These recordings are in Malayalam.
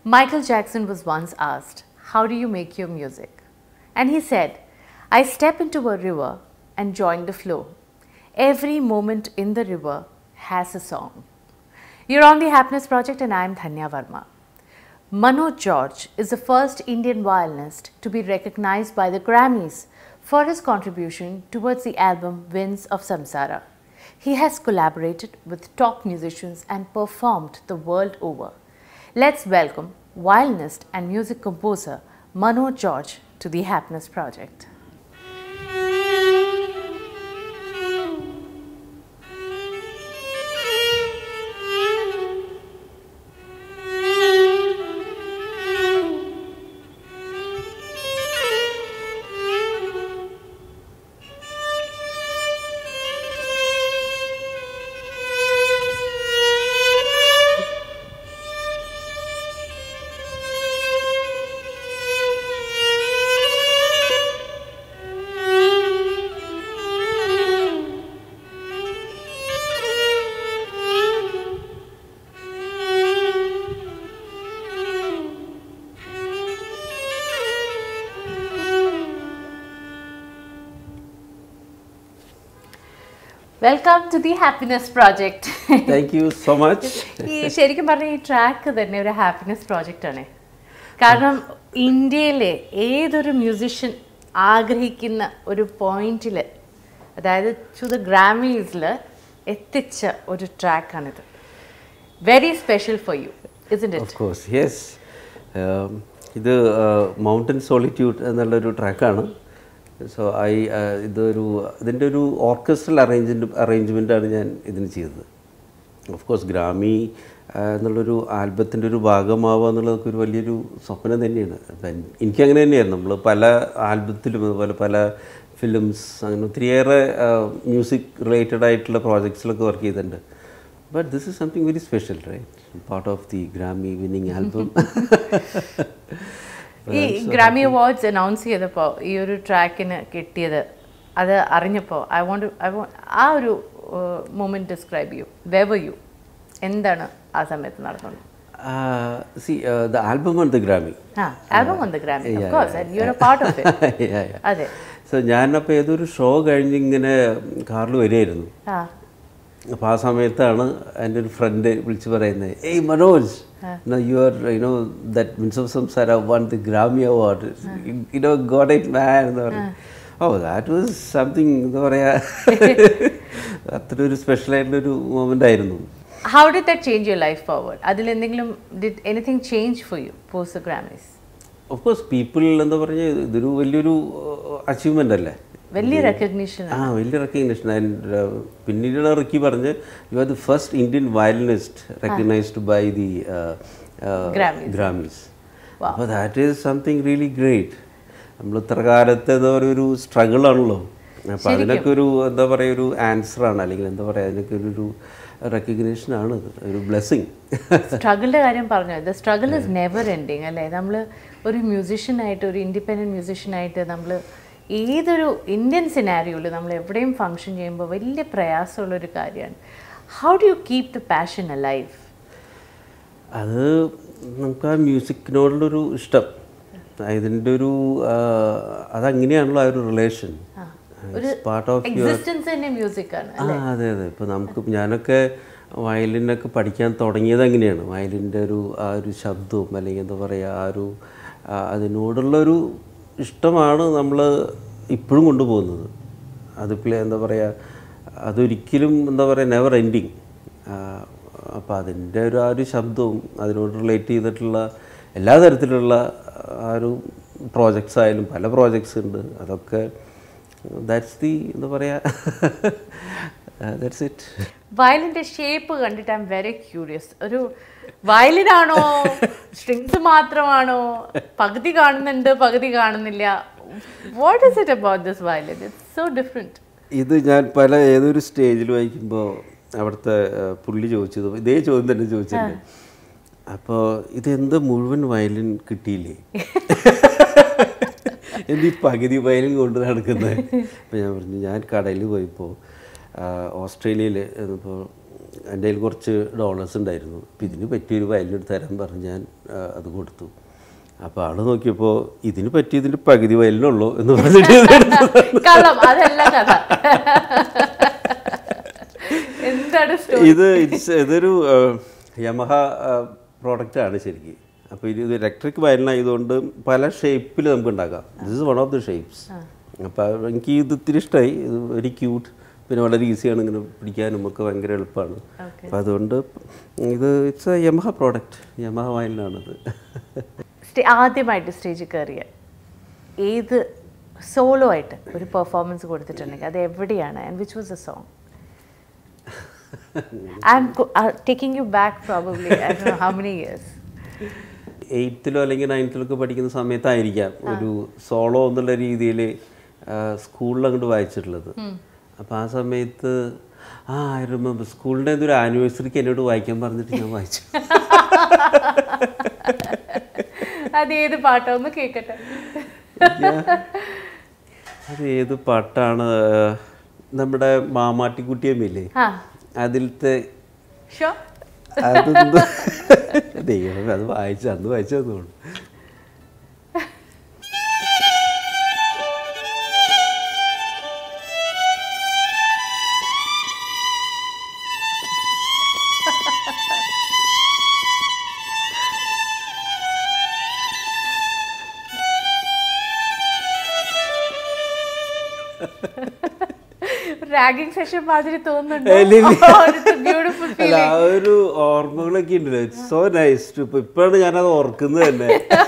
Michael Jackson was once asked, How do you make your music? And he said, I step into a river and join the flow. Every moment in the river has a song. You're on the Happiness Project, and I'm Dhanya Varma. Manoj George is the first Indian violinist to be recognized by the Grammys for his contribution towards the album Winds of Samsara. He has collaborated with top musicians and performed the world over. Let's welcome violinist and music composer Manoj George to the Happiness Project. Welcome to the Happiness Project thank you so much ഈ ശരിക്കും പറഞ്ഞ ഈ ട്രാക്ക് തന്നെ ഒരു ഹാപ്പിനെസ് പ്രോജക്റ്റ് ആണ് കാരണം ഇന്ത്യയിലെ ഏതൊരു മ്യൂസിഷ്യൻ ആഗ്രഹിക്കുന്ന ഒരു പോയിന്റിൽ അതായത് ടു ദ ഗ്രാമീസിൽ എത്തിച്ച ഒരു ട്രാക്കാണിത് very special for you is of it course yes ഇത് മൗണ്ടൻ സോളിറ്റ്യൂഡ് എന്നുള്ളൊരു ട്രാക്കാണ് സോ ഐ ഇതൊരു ഇതിൻ്റെ ഒരു ഓർക്കസ്ട്രൽ അറേഞ്ച്മെൻറ്റ് അറേഞ്ച്മെൻറ്റാണ് ഞാൻ ഇതിന് ചെയ്തത് ഓഫ് കോഴ്സ് ഗ്രാമി ആ, എന്നുള്ളൊരു ആൽബത്തിൻ്റെ ഒരു ഭാഗമാവുക എന്നുള്ളതൊക്കെ ഒരു വലിയൊരു സ്വപ്നം തന്നെയാണ് അപ്പം എൻ- എനിക്കങ്ങനെ തന്നെയായിരുന്നു നമ്മൾ പല ആൽബത്തിലും അതുപോലെ പല ഫിലിംസ് അങ്ങനെ ഒത്തിരിയേറെ മ്യൂസിക് റിലേറ്റഡ് ആയിട്ടുള്ള പ്രോജക്ട്സിലൊക്കെ വർക്ക് ചെയ്തിട്ടുണ്ട് but this is something very special right part of the Grammy winning album ഈ ഗ്രാമി അവാർഡ്സ് അനൗൺസ് ചെയ്തപ്പോൾ ഈ ഒരു ട്രാക്കിന് കിട്ടിയത് അത് അറിഞ്ഞപ്പോൾ ഐ വോണ്ട് ഐ വോണ്ട് ആ ഒരു മൂമെൻറ്റ് ഡിസ്ക്രൈബ് ചെയ്യൂ വെവർ യു എന്താണ് ആ സമയത്ത് നടന്നത് see the album on the Grammy ആ album on the Grammy of course and you are a part of it അതെ സോ ഞാനപ്പോൾ ഏതൊരു ഷോ കഴിഞ്ഞ് ഇങ്ങനെ കാറിൽ വരികയായിരുന്നു ആ അപ്പോൾ ആ സമയത്താണ് എൻ്റെ ഒരു ഫ്രണ്ട് വിളിച്ച് പറയുന്നത് hey Manoj you are you know that means of സംസാര won the Grammy award you know god it man എന്ന് പറഞ്ഞു ഓ ദാറ്റ് വാസ് സംതിങ് എന്താ പറയുക അത്ര ഒരു സ്പെഷ്യലായിട്ടുള്ളൊരു മൊമെൻ്റ് ആയിരുന്നു how did that change your life forward അതിൽ എന്തെങ്കിലും did anything change for you post the Grammys of course people എന്താ പറഞ്ഞാൽ ഇതൊരു വലിയൊരു അച്ചീവ്മെൻ്റ് അല്ലേ വലിയ റെക്കഗ്നീഷൻ ആ വലിയ റെക്കഗ്നേഷൻ ആൻഡ് പിന്നീടാണ് റിക്കി പറഞ്ഞ് you are the first Indian violinist recognised by the Grammys. Grammys അപ്പോൾ that is something really great നമ്മൾ ഇത്ര കാലത്തെ എന്താ പറയുക ഒരു സ്ട്രഗിൾ ആണല്ലോ അപ്പോൾ അതിനൊക്കെ ഒരു എന്താ പറയുക ഒരു ആൻസറാണ് അല്ലെങ്കിൽ എന്താ പറയുക അതിനൊക്കെ ഒരു ഒരു റെക്കഗ്നേഷൻ ആണ് ഇത്. ഒരു ബ്ലെസ്സിങ് സ്ട്രഗിളിൻ്റെ കാര്യം പറഞ്ഞു the struggle is never ending അല്ലേ നമ്മൾ ഒരു മ്യൂസിഷ്യനായിട്ട് ഒരു ഇൻഡിപെൻഡൻറ്റ് മ്യൂസിഷ്യനായിട്ട് നമ്മൾ ഏതൊരു ഇന്ത്യൻ സിനാരിയോയിൽ നമ്മൾ എവിടെയും ഫങ്ഷൻ ചെയ്യുമ്പോൾ വലിയ പ്രയാസമുള്ളൊരു കാര്യമാണ് how do you keep the passion a life അത് നമുക്ക് ആ മ്യൂസിക്കിനോടുള്ളൊരു ഇഷ്ടം ഇതിൻ്റെ ഒരു ആ, അതങ്ങനെയാണല്ലോ ആ ഒരു relation part of your existence തന്നെ മ്യൂസിക്കാണ് ആ അതെ അതെ ഇപ്പോൾ നമുക്ക് ഞാനൊക്കെ വയലിനൊക്കെ പഠിക്കാൻ തുടങ്ങിയത് അങ്ങനെയാണ് വയലിൻ്റെ ഒരു ആ ഒരു ശബ്ദവും അല്ലെങ്കിൽ എന്താ പറയുക ആ ഒരു ആ അതിനോടുള്ള ഒരു ഇഷ്ടമാണ് നമ്മൾ ഇപ്പോഴും കൊണ്ടുപോകുന്നത് അതിപ്പോൾ എന്താ പറയുക അതൊരിക്കലും എന്താ പറയുക നെവർ എൻഡിങ് അപ്പോൾ അതിൻ്റെ ഒരു ആ ഒരു ശബ്ദവും അതിനോട് റിലേറ്റ് ചെയ്തിട്ടുള്ള എല്ലാ തരത്തിലുള്ള ആ ഒരു പ്രോജക്ട്സ് ആയാലും പല പ്രോജക്ട്സ് ഉണ്ട് അതൊക്കെ ദാറ്റ്സ് ദി എന്താ പറയുക ദാറ്റ്സ് ഇറ്റ് വയലിൻ്റെ ഷേപ്പ് കണ്ടിട്ട് ഐ എം വെരി ക്യൂരിയസ് ഒരു വയലിനാണോ സ്ട്രിങ്സ് മാത്രമാണോ പകുതി കാണുന്നുണ്ട് പകുതി കാണുന്നില്ല what is it about this violin it's so different ഇത് ഞാൻ പല ഏതൊരു സ്റ്റേജിൽ വായിക്കുമ്പോൾ അവിടുത്തെ ആ, പുള്ളി ചോദിച്ചത് ഇതേ ചോദ്യം തന്നെ ചോദിച്ചിട്ടുണ്ട് അപ്പോൾ ഇതെന്ത് മുഴുവൻ വയലിൻ കിട്ടിയില്ലേ എന്ത് ഈ പകുതി വയലിൻ കൊണ്ട് നടക്കുന്നത് അപ്പോൾ ഞാൻ പറഞ്ഞു ഞാൻ കടയിൽ പോയപ്പോൾ ഓസ്ട്രേലിയയിൽ ഇപ്പോൾ എൻ്റെ കയ്യിൽ കുറച്ച് ഡോളേഴ്സ് ഉണ്ടായിരുന്നു അപ്പം ഇതിന് പറ്റിയൊരു വയലിൻ എടുത്ത് തരാൻ പറഞ്ഞ് ഞാൻ ആ, അത് കൊടുത്തു അപ്പോൾ ആൾ നോക്കിയപ്പോൾ ഇതിന് പറ്റിയതിൻ്റെ പകുതി വയലിനുള്ളൂ എന്ന് പറഞ്ഞിട്ട് ഇത് എടുത്തു. കള്ളം അതല്ല കഥ എന്താണ് സ്റ്റോറി ഇത് ഇറ്റ്സ് ഇതൊരു യമഹ പ്രോഡക്റ്റ് ആണ് ശരിക്കും അപ്പോൾ ഇത് ഇലക്ട്രിക് വയലിനായതുകൊണ്ട് പല ഷേപ്പിൽ നമുക്ക് ഉണ്ടാക്കാം this is one of the shapes അപ്പോൾ എനിക്ക് ഇത് ഇത്തിരി ഇഷ്ടമായി ഇത് വെരി ക്യൂട്ട് പിന്നെ വളരെ ഈസിയാണ് ഇങ്ങനെ പിടിക്കാനും ഒക്കെ ഭയങ്കര എളുപ്പമാണ് അപ്പോൾ അതുകൊണ്ട് ഇത് it's a Yamaha product Yamaha വയലിനാണിത് സ്റ്റേ- ആദ്യമായിട്ട് സ്റ്റേജിൽ കയറിയ ഏത് സോളോ ആയിട്ട് ഒരു പെർഫോമൻസ് കൊടുത്തിട്ടുണ്ടെങ്കിൽ അത് എവിടെയാണ് and which was a song I am taking you back probably I ഡോ നോ ഹൗ മെനി ഇയേഴ്സ് എയ്ത്തിലോ അല്ലെങ്കിൽ നയൻത്തിലോ ഒക്കെ പഠിക്കുന്ന സമയത്തായിരിക്കാം ഒരു സോളോ എന്നുള്ള രീതിയിൽ സ്കൂളിൽ അങ്ങോട്ട് വായിച്ചിട്ടുള്ളത് അപ്പോൾ ആ സമയത്ത് ആ ഐ റിമെമ്പർ സ്കൂളിൻ്റെ എന്തൊരു ആനിവേഴ്സറിക്ക് എന്നോട് വായിക്കാൻ പറഞ്ഞിട്ട് ഞാൻ വായിച്ചു അത് ഏത് പാട്ടോ ഒന്ന് കേൾക്കട്ടെ അത് ഏത് പാട്ടാണ് നമ്മുടെ മാമാട്ടിക്കുട്ടിയമ്മയില്ലേ ആ അതിലത്തെ ഷോ അതെന്ത് ദൈവമേ അത് വായിച്ചു അന്ന് വായിച്ചതെന്ന് തോന്നുന്നു റാഗിംഗ് സെഷൻ മാതിരി ഇല്ല, തോന്നുന്നുണ്ട് ബ്യൂട്ടിഫുൾ അല്ല ആ ഒരു ഓർമ്മകളൊക്കെ ഉണ്ടല്ലോ സോ നൈസ് ഇപ്പൊ ഇപ്പോഴാണ് ഞാനത് ഓർക്കുന്നത് തന്നെ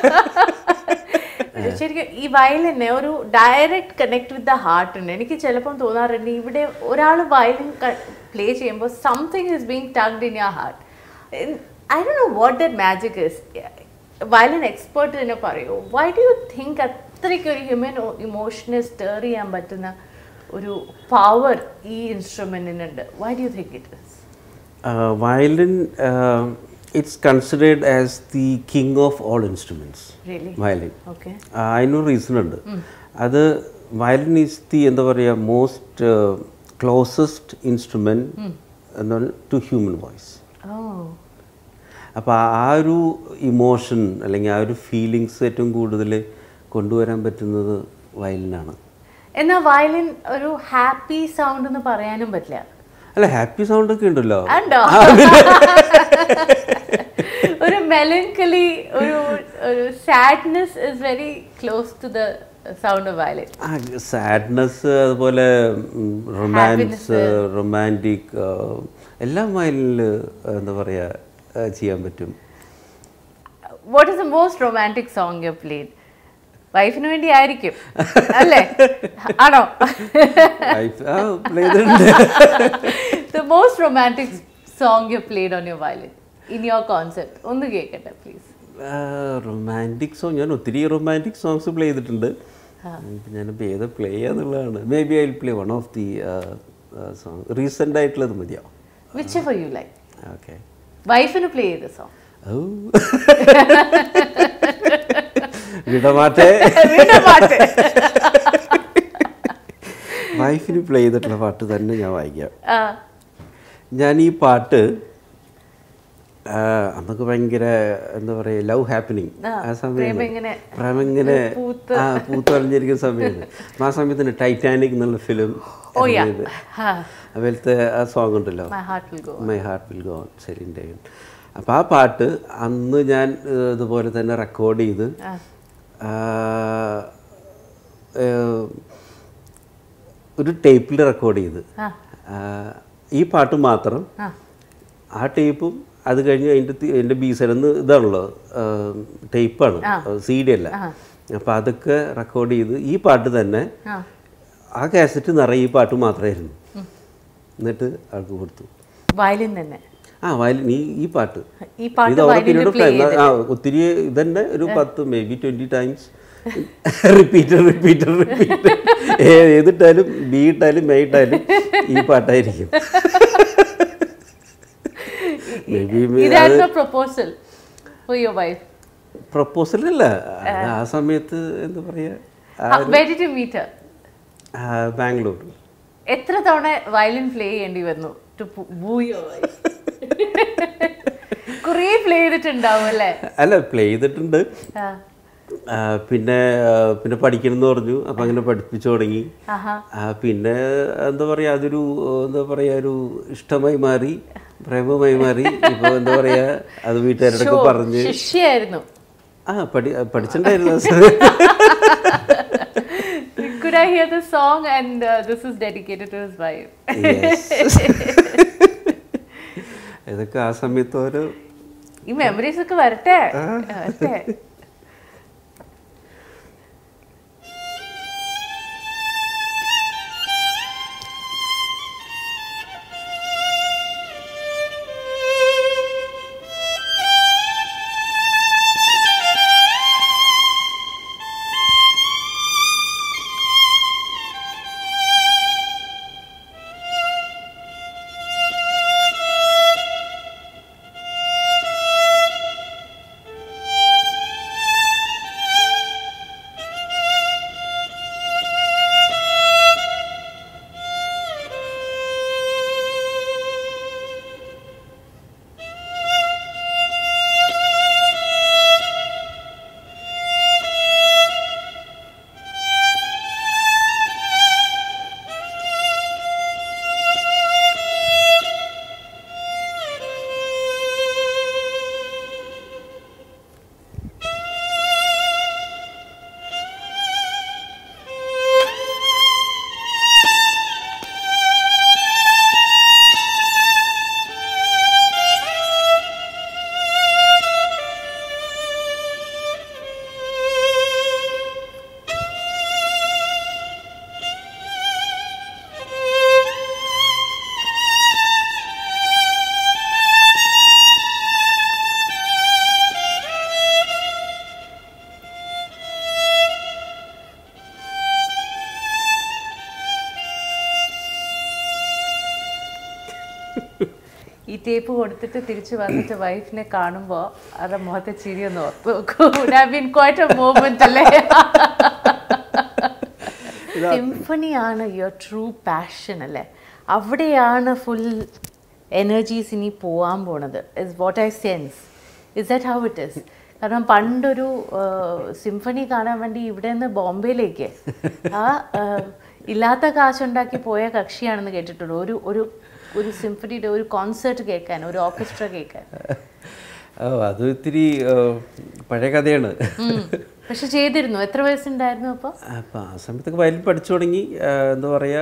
ശരിക്കും ഈ വയലിന് ഒരു direct connect with the heart ഉണ്ട് എനിക്ക് ചിലപ്പം തോന്നാറുണ്ട് ഇവിടെ ഒരാൾ വയലിൻ പ്ലേ ചെയ്യുമ്പോൾ something is being tugged in your heart I ഡോ know what that magic is violin expert തന്നെ പറയൂ വൈ ഡു യു തിങ്ക് അത്രയ്ക്ക് ഒരു ഹ്യൂമൻ ഇമോഷനെ സ്റ്റേർ ചെയ്യാൻ പറ്റുന്ന ഒരു പവർ ഈ ഇൻസ്ട്രുമെന്റിനുണ്ട് why do you think it is violin it's considered as the king of all instruments really violin okay അതിനൊരു റീസൺ ഉണ്ട് അത് വയലിൻ ഈസ് ദി എന്താ പറയുക most closest instrument to human voice oh അപ്പോൾ ആ ഒരു ഇമോഷൻ അല്ലെങ്കിൽ ആ ഒരു ഫീലിങ്സ് ഏറ്റവും കൂടുതൽ കൊണ്ടുവരാൻ പറ്റുന്നത് വയലിനാണ് എന്നാൽ വയലിൻ ഒരു ഹാപ്പി സൗണ്ട് എന്ന് പറയാനും പറ്റില്ല അല്ല ഹാപ്പി സൗണ്ട് ഒക്കെ ഉണ്ടല്ലോ ഉണ്ടോ ഒരു മെലൻകലി ഒരു ഒരു sadness is very close to the sound of violin sadness അതുപോലെ റൊമാൻസ് റൊമാൻറ്റിക് എല്ലാം വയലിനിൽ എന്താ പറയുക ചെയ്യാൻ പറ്റും what is the most romantic song you played വൈഫിന് വേണ്ടി ആയിരിക്കും അല്ലേ ആണോ പ്ലേ ചെയ്തിട്ടുണ്ട് the most romantic song you played on your violin in your concept ഒന്ന് കേൾക്കട്ടെ പ്ലീസ് റൊമാൻറ്റിക് സോങ് ഞാൻ ഒത്തിരി റൊമാൻറ്റിക് സോങ്സ് പ്ലേ ചെയ്തിട്ടുണ്ട് ഇപ്പം ഞാനിപ്പോൾ ഏത് പ്ലേ ചെയ്യാന്നുള്ളതാണ് maybe I play one of the song recent ആയിട്ടുള്ളത് മതിയാവും whichever you like okay വൈഫിന് പ്ലേ ചെയ്ത സോങ് വിടമാട്ടെ വീണ്ടും പാട്ട് വൈഫിന് പ്ലേ ചെയ്തിട്ടുള്ള പാട്ട് തന്നെ ഞാൻ വായിക്കാം ആ, ഞാൻ ഈ പാട്ട് ആ, അന്നൊക്കെ ഭയങ്കര എന്താ പറയുക ലവ് ഹാപ്പനിങ് ആ, ആ സമയം പ്രേമം ഇങ്ങനെ പ്രേമം ഇങ്ങനെ പൂത്ത്. ആ പൂത്ത് വളഞ്ഞിരിക്കുന്ന സമയത്ത് അപ്പൊ ആ സമയത്തിന് ടൈറ്റാനിക് എന്നുള്ള ഫിലിം ഓ യാ ഹാ അതിലത്തെ ആ സോങ് ഉണ്ടല്ലോ my heart will go my heart will go on Celine Dion അപ്പോൾ ആ പാട്ട് അന്ന് ഞാൻ ഏഹ്, ഇതുപോലെ തന്നെ റെക്കോർഡ് ചെയ്ത് ആ, ഏഹ്, ഒരു ടേപ്പിൽ റെക്കോർഡ് ചെയ്ത് ആ. ആ, ഈ പാട്ട് മാത്രം ആ ആ ടേപ്പും അത് കഴിഞ്ഞ് അതിൻ്റെ എൻ്റെ ബി സൈഡിൽ ഇതാണല്ലോ ടേപ്പാണ് സി ഡി അല്ല അപ്പോൾ അതൊക്കെ റെക്കോർഡ് ചെയ്ത് ഈ പാട്ട് തന്നെ ആ ആ കാസറ്റ് നിറയെ ഈ പാട്ട് മാത്രമായിരുന്നു എന്നിട്ട് ആൾക്ക് കൊടുത്തു വയലിൻ തന്നെ ആ വയലിൻ ഈ ഈ പാട്ട് ഈ പാട്ട് ഇത് over വയലിനിൽ period of play time. ആ ഒത്തിരി ഇതന്നെ ഒരു പത്ത് maybe twenty times repeater repeater repeater ഏതിട്ടാലും ബി ഇട്ടാലും മേ ഇട്ടാലും ഈ പാട്ടായിരിക്കും മേ ബി ഇതായിരുന്നു പ്രൊപ്പോസൽ ഫോർ യുവർ വൈഫ് പ്രപ്പോസലല്ല ആ സമയത്ത് എന്താ പറയുക വെരി ടു മീറ്റ് ബാംഗ്ലൂർ എത്ര തവണ വയലിൻ പ്ലേ ചെയ്യേണ്ടി വന്നു ടു woo your wife? കുറേ പ്ലേ ചെയ്തിട്ടുണ്ടാവും അല്ലേ അല്ല പ്ലേ ചെയ്തിട്ടുണ്ട് ആ. ആ, പിന്നെ ആ, പിന്നെ പഠിക്കണം എന്ന് പറഞ്ഞു അപ്പം അങ്ങനെ പഠിപ്പിച്ചു തുടങ്ങി ആഹാ. ആ, പിന്നെ എന്താ പറയുക അതൊരു എന്താ പറയുക ഒരു ഇഷ്ടമായി മാറി പ്രേമമായി മാറി ഇപ്പോൾ എന്താ പറയുക അത് വീട്ടുകാരോടൊക്കെ പറഞ്ഞ് ശിഷ്യായിരുന്നു ആ പഠി പഠിച്ചിട്ടുണ്ടായിരുന്നു ആ സമയത്ത്. Could I hear the song and uh, this is dedicated to his wife? Yes. ഇതൊക്കെ ആ സമയത്ത് ഓരോ ഈ മെമ്മറീസ് ഒക്കെ വരട്ടെ വരട്ടെ ഈ ടേപ്പ് കൊടുത്തിട്ട് തിരിച്ചു വന്നിട്ട് വൈഫിനെ കാണുമ്പോൾ അവരുടെ മുഖത്തെ ചിരി ഒന്ന് ഓർത്ത് നോക്കൂ ക്വൈറ്റ് എ മൂമെന്റ് അല്ലേ സിംഫണി ആണ് യുവർ ട്രൂ പാഷൻ അല്ലേ അവിടെയാണ് ഫുൾ എനർജീസ് ഇനി പോവാൻ പോണത് is what I sense is that how it is കാരണം പണ്ടൊരു സിംഫണി കാണാൻ വേണ്ടി ഇവിടെ നിന്ന് ബോംബെയിലേക്ക് ആ ആ, ഇല്ലാത്ത കാശുണ്ടാക്കി പോയ കക്ഷിയാണെന്ന് കേട്ടിട്ടുള്ളൂ ഒരു ഒരു ഒരു സിംഫണിയുടെ ഒരു കോൺസേർട്ട് കേൾക്കാൻ ഒരു ഓർക്കസ്ട്ര കേൾക്കാൻ ഓ അത് ഇത്തിരി ആ, പഴയ കഥയാണ് പക്ഷെ ചെയ്തിരുന്നു എത്ര വയസ്സുണ്ടായിരുന്നു അപ്പോൾ അപ്പം ആ സമയത്തൊക്കെ വയലിൻ പഠിച്ചു തുടങ്ങി ആ, എന്താ പറയുക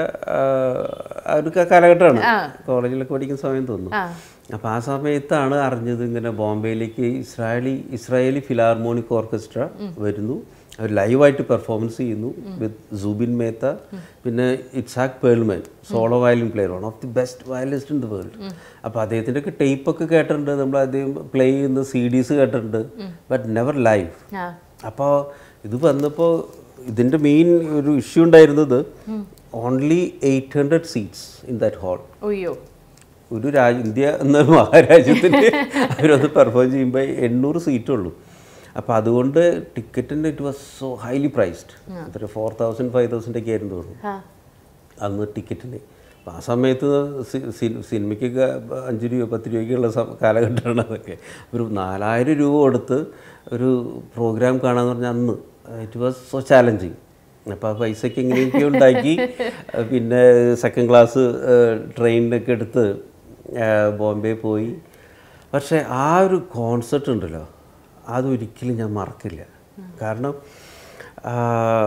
ആ ഒരു ക- കാലഘട്ടമാണ് കോളേജിലൊക്കെ പഠിക്കുന്ന സമയം തോന്നുന്നു ആ അപ്പോൾ ആ സമയത്താണ് അറിഞ്ഞത് ഇങ്ങനെ ബോംബെയിലേക്ക് ഇസ്രായേലി ഇസ്രായേലി ഫിലാർമോണിക് ഓർക്കസ്ട്ര വരുന്നു അവർ ലൈവായിട്ട് പെർഫോമൻസ് ചെയ്യുന്നു വിത്ത് സൂബിൻ മേത്ത പിന്നെ Itzhak Perlman solo violin player one of the best violist in the world അപ്പോൾ അദ്ദേഹത്തിൻ്റെ ഒക്കെ ടേപ്പൊക്കെ കേട്ടിട്ടുണ്ട് നമ്മൾ അദ്ദേഹം പ്ലേ ചെയ്യുന്ന സി ഡീസ് കേട്ടിട്ടുണ്ട് ബട്ട് നെവർ ലൈവ് ആ അപ്പോൾ ഇത് വന്നപ്പോൾ ഇതിൻ്റെ മെയിൻ ഒരു ഇഷ്യൂ ഉണ്ടായിരുന്നത് only eight hundred seats in that hall ഒയ്യോ ഒരു രാജ്യ ഇന്ത്യ എന്ന മഹാരാജ്യത്തിന് അവരത് പെർഫോം ചെയ്യുമ്പോൾ എണ്ണൂറ് സീറ്റുള്ളൂ അപ്പോൾ അതുകൊണ്ട് ടിക്കറ്റിൻ്റെ it was so highly priced എത്ര ഫോർ തൗസൻഡ് ഫൈവ് തൗസൻഡ് ഒക്കെ ആയിരുന്നു തോന്നുന്നു ആ അന്ന് ടിക്കറ്റിന് അപ്പം ആ സമയത്ത് സി- സി- സിനിമയ്ക്കൊക്കെ അഞ്ച് രൂപ പത്ത് രൂപയ്ക്കുള്ള സം- കാലഘട്ടമാണ് അതൊക്കെ ഒരു നാലായിരം രൂപ കൊടുത്ത് ഒരു പ്രോഗ്രാം കാണാന്ന് പറഞ്ഞാൽ അന്ന് ഇറ്റ് വാസ് സോ ചാലഞ്ചിങ് അപ്പോൾ ആ പൈസയ്ക്ക് എങ്ങനെയൊക്കെ ഉണ്ടാക്കി പിന്നെ സെക്കൻഡ് ക്ലാസ് ട്രെയിനിലൊക്കെ എടുത്ത് ആ, ബോംബെ പോയി പക്ഷേ ആ ഒരു കോൺസെർട്ട് ഉണ്ടല്ലോ അതൊരിക്കലും ഞാൻ മറക്കില്ല കാരണം ആ,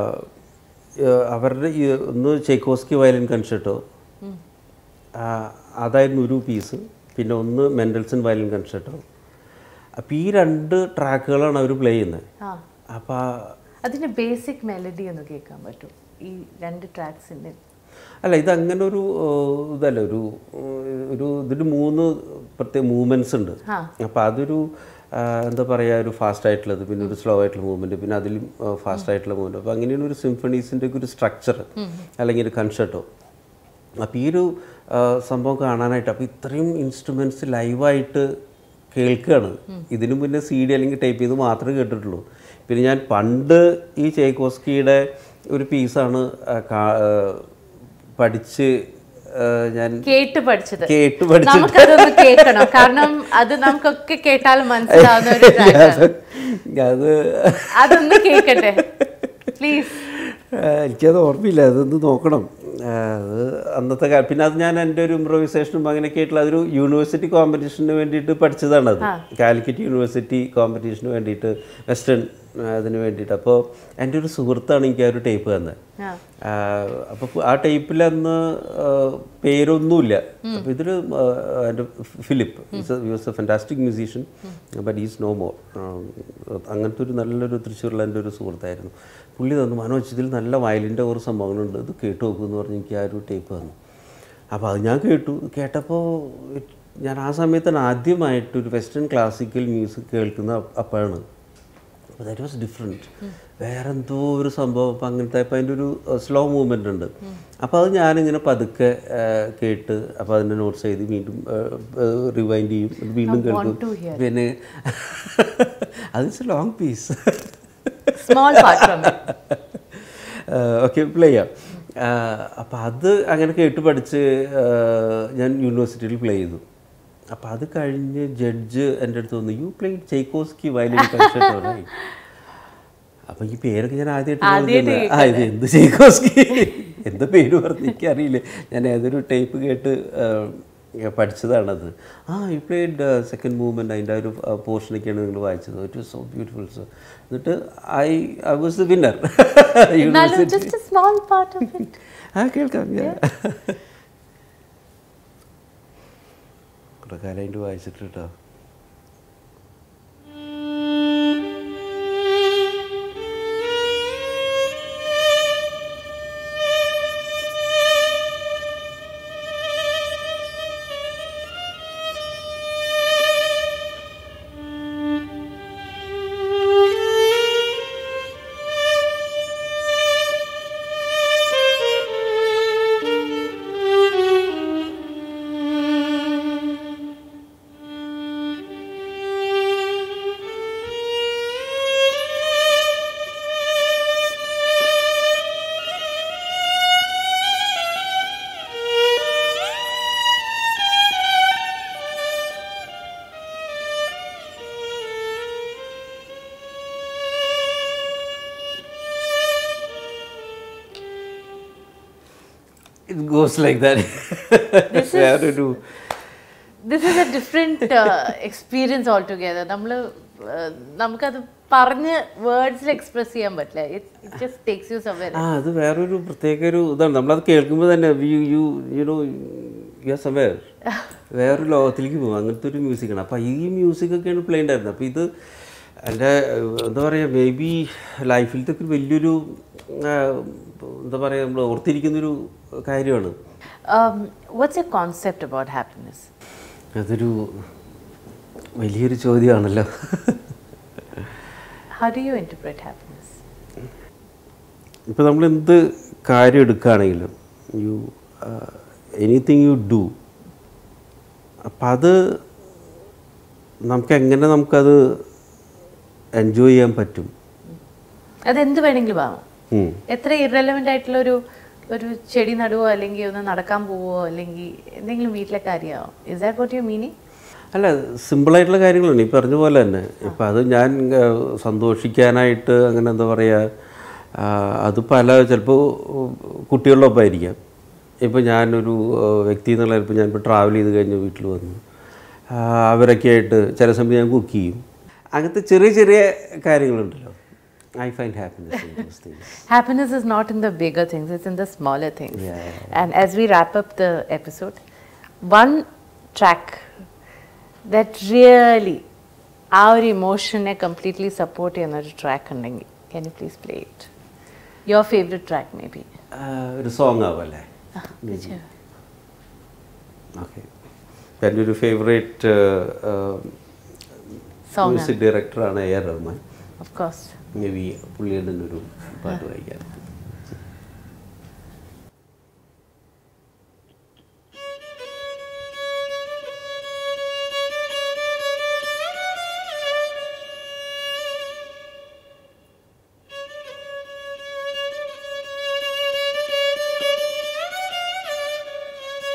ഏഹ് അവരുടെ ഈ ഒന്ന് ചേക്കോസ്കി വയലിൻ കൺസേർട്ടോ അതായിരുന്നു ഒരു പീസ് പിന്നെ ഒന്ന് മെൻഡൽസൺ വയലിൻ കൺസേർട്ടോ അപ്പോൾ ഈ രണ്ട് ട്രാക്കുകളാണ് അവർ പ്ലേ ചെയ്യുന്നത് ആ അപ്പോൾ അതിന്റെ ബേസിക് മെലഡി ഒന്ന് കേൾക്കാൻ പറ്റും ഈ രണ്ട് ട്രാക്സിന്റെ അല്ല ഇത് അങ്ങനെ ഒരു ഏഹ്, ഇതല്ല ഒരു ഏഹ്, ഒരു ഇതിന് മൂന്ന് പ്രത്യേക മൂവ്മെൻറ്റ്സ് ഉണ്ട് ആ. അപ്പോൾ അതൊരു ആ, എന്താ പറയുക ഒരു ഫാസ്റ്റ് ആയിട്ടുള്ളത് പിന്നെ ഒരു സ്ലോ ആയിട്ടുള്ള മൂവ്മെൻറ്റ് പിന്നെ അതിലും ഫാസ്റ്റ് ആയിട്ടുള്ള മൂവ്മെൻറ്റ് അപ്പോൾ അങ്ങനെയാണ് ഒരു സിംഫണീസിൻ്റെ ഒക്കെ ഒരു സ്ട്രക്ചർ അല്ലെങ്കിൽ ഒരു കൺസേർട്ടോ അപ്പോൾ ഈ ഒരു ആ, സംഭവം കാണാനായിട്ട് അപ്പോൾ ഇത്രയും ഇൻസ്ട്രുമെൻറ്റ്സ് ലൈവായിട്ട് കേൾക്കുകയാണ് ഇതിനു മുന്നേ സി ഡി അല്ലെങ്കിൽ ടൈപ്പ് ചെയ്ത് മാത്രമേ കേട്ടിട്ടുള്ളൂ പിന്നെ ഞാൻ പണ്ട് ഈ ചേക്കോസ്കിയുടെ ഒരു പീസാണ് പഠിച്ച് ഞാൻ കേട്ട് പഠിച്ചത് കേട്ട് പഠിച്ചിട്ട് നമുക്കതൊന്ന് കേൾക്കണം കാരണം അത് നമുക്കൊക്കെ കേട്ടാൽ മനസ്സിലാവുന്ന ഒരു ട്രാക്കാണ് അത് അതൊന്ന് കേൾക്കട്ടെ പ്ലീസ് ആ, എനിക്കത് ഓർമ്മയില്ല അതൊന്ന് നോക്കണം ആ, അത് അന്നത്തെ കാ- പിന്നെ അത് ഞാൻ എൻ്റെ ഒരു ഇമ്പ്രവൈസേഷനും അങ്ങനെയൊക്കെ ആയിട്ടുള്ള അതൊരു യൂണിവേഴ്സിറ്റി കോമ്പറ്റീഷന് വേണ്ടിയിട്ട് പഠിച്ചതാണ് അത് കാലിക്കറ്റ് യൂണിവേഴ്സിറ്റി കോമ്പറ്റീഷന് വേണ്ടിയിട്ട് വെസ്റ്റേൺ അതിന് വേണ്ടിയിട്ട് അപ്പോൾ എൻ്റെ ഒരു സുഹൃത്താണ് എനിക്ക് ആ ഒരു ടേപ്പ് തന്നത് ആ അപ്പോൾ ആ ടേപ്പിൽ അന്ന് ആ, പേരൊന്നുമില്ല അപ്പോൾ ഇതൊരു ആ, എൻ്റെ Philip use a fantastic musician but is no more അങ്ങനത്തെ ഒരു നല്ലൊരു തൃശ്ശൂരിലെ എൻ്റെ ഒരു സുഹൃത്തായിരുന്നു പുള്ളി തന്നു മനോജ് ഇതിൽ നല്ല വയലിൻ്റെ ഒരു സംഭവങ്ങളുണ്ട് ഇത് കേട്ട് നോക്കൂ എന്ന് പറഞ്ഞ് എനിക്ക് ആ ഒരു ടേപ്പ് തന്നു അപ്പോൾ അത് ഞാൻ കേട്ടു കേട്ടപ്പോൾ ഞാൻ ആ സമയത്താണ് ആദ്യമായിട്ട് ഒരു വെസ്റ്റേൺ ക്ലാസിക്കൽ മ്യൂസിക് കേൾക്കുന്ന അപ്പോഴാണ് അപ്പോൾ ദാറ്റ് വാസ് ഡിഫറെൻറ്റ് വേറെ എന്തോ ഒരു സംഭവം അപ്പം അങ്ങനത്തെ അപ്പം അതിൻ്റെ ഒരു സ്ലോ മൂവ്മെൻ്റ് ഉണ്ട് അപ്പോൾ അത് ഞാനിങ്ങനെ പതുക്കെ ആ, കേട്ട് അപ്പോൾ അതിൻ്റെ നോട്ട്സ് എഴുതി വീണ്ടും റിവൈൻഡ് ചെയ്യും ഇത് വീണ്ടും കേൾക്കും പിന്നെ അത് long piece small part from okay play ചെയ്യാം അപ്പോൾ അത് അങ്ങനെ കേട്ട് പഠിച്ച് ആ, ഞാൻ യൂണിവേഴ്സിറ്റിയിൽ പ്ലേ ചെയ്തു അപ്പോൾ അത് കഴിഞ്ഞ് ജഡ്ജ് എൻ്റെ അടുത്ത് വന്നു you play Tchaikovsky violin concerto അപ്പോൾ ഈ പേരൊക്കെ ഞാൻ ആദ്യമായിട്ട് ആ ഇത് എന്ത് ചെയ്ക്കോസ്കി എന്താ പേര് പറഞ്ഞ് എനിക്കറിയില്ല ഞാൻ ഏതൊരു ടൈപ്പ് കേട്ട് ആ, പഠിച്ചതാണത് ആ യു പ്ലേഡ് സെക്കൻഡ് മൂവ്മെൻറ്റ് അതിൻ്റെ ആ ഒരു പോർഷനൊക്കെയാണ് നിങ്ങൾ വായിച്ചത് it was so beautiful sir എന്നിട്ട് I I was the winner എന്നാലും just small part of it ആ കേൾക്കാം കുറേ കാലമായിട്ട് വായിച്ചിട്ട് കേട്ടോ ഇറ്റ് ഗോസ് ലൈക്ക് ദാറ്റ് വേറൊരു this is a different experience altogether നമ്മൾ നമുക്കത് പറഞ്ഞ് വേർഡ്സിൽ എക്സ്പ്രസ് ചെയ്യാൻ പറ്റില്ല it just takes you somewhere ആ അത് വേറൊരു പ്രത്യേക ഒരു ഇതാണ് നമ്മളത് കേൾക്കുമ്പോൾ തന്നെ you you you know you are somewhere വേറൊരു ലോകത്തിലേക്ക് പോകും അങ്ങനത്തെ ഒരു മ്യൂസിക്കാണ് അപ്പോൾ ഈ മ്യൂസിക്കൊക്കെയാണ് പ്ലേ ഉണ്ടായിരുന്നത് അപ്പോൾ ഇത് എൻ്റെ എന്താ പറയുക മേ ബി ലൈഫിലത്തെ ഒരു വലിയൊരു ആ, എന്താ പറയുക നമ്മൾ ഓർത്തിരിക്കുന്നൊരു കാര്യമാണ് what's a concept about happiness അതൊരു വലിയൊരു ചോദ്യമാണല്ലോ how do you interpret happiness ഇപ്പോൾ നമ്മൾ എന്ത് കാര്യം എടുക്കുകയാണെങ്കിലും യു എനിത്തിങ് യു ഡു അപ്പം അത് നമുക്ക് എങ്ങനെ നമുക്കത് എൻജോയ് ചെയ്യാൻ പറ്റും അതെന്ത് വേണമെങ്കിലും ആവാം ഉം. എത്ര ഇറലവൻ്റ് ആയിട്ടുള്ള ഒരു ഒരു ചെടി നടുവോ അല്ലെങ്കിൽ ഒന്ന് നടക്കാൻ പോവോ അല്ലെങ്കിൽ എന്തെങ്കിലും വീട്ടിലെ കാര്യമാവും is that what you meaning അല്ല സിമ്പിളായിട്ടുള്ള കാര്യങ്ങളാണ് ഈ പറഞ്ഞ പോലെ തന്നെ ഇപ്പം അത് ഞാൻ ആ, സന്തോഷിക്കാനായിട്ട് അങ്ങനെ എന്താ പറയുക ആ, അത് പല ചിലപ്പോൾ കുട്ടികളുടെ ആയിരിക്കാം ഇപ്പോൾ ഞാനൊരു ആ, വ്യക്തി എന്നുള്ള ഇപ്പോൾ ഞാനിപ്പോൾ ട്രാവൽ ചെയ്ത് കഴിഞ്ഞ് വീട്ടിൽ വന്നു ആ, അവരൊക്കെ ആയിട്ട് ചില സമയത്ത് ഞാൻ കുക്ക് ചെയ്യും അങ്ങനത്തെ ചെറിയ ചെറിയ കാര്യങ്ങളുണ്ടല്ലോ I find happiness in those things Happiness is not in the bigger things, it's in the smaller things. Yeah. And as we wrap up the episode, one track that really our emotion completely support ചെയ്യുന്നൊരു ട്രാക്ക് ഉണ്ടെങ്കിൽ can you please play it? Your favorite track maybe. ഒരു സോങ് ആവല്ലേ ഓക്കെ എൻ്റെ ഒരു ഫേവറേറ്റ് Song മ്യൂസിക് ഡയറക്ടറാണ് A R Rahman Of course. Maybe പുള്ളിയുടെ തന്നെ ഒരു പാട്ട് വായിക്കാം Thank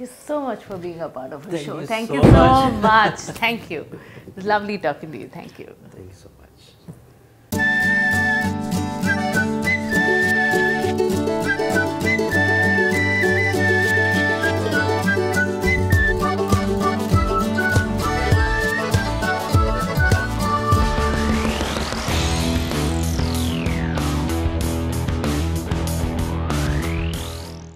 you so much for being a part of the Thank show. you Thank so you so much. Thank you. It's lovely talking to you. Thank you. Thank you so much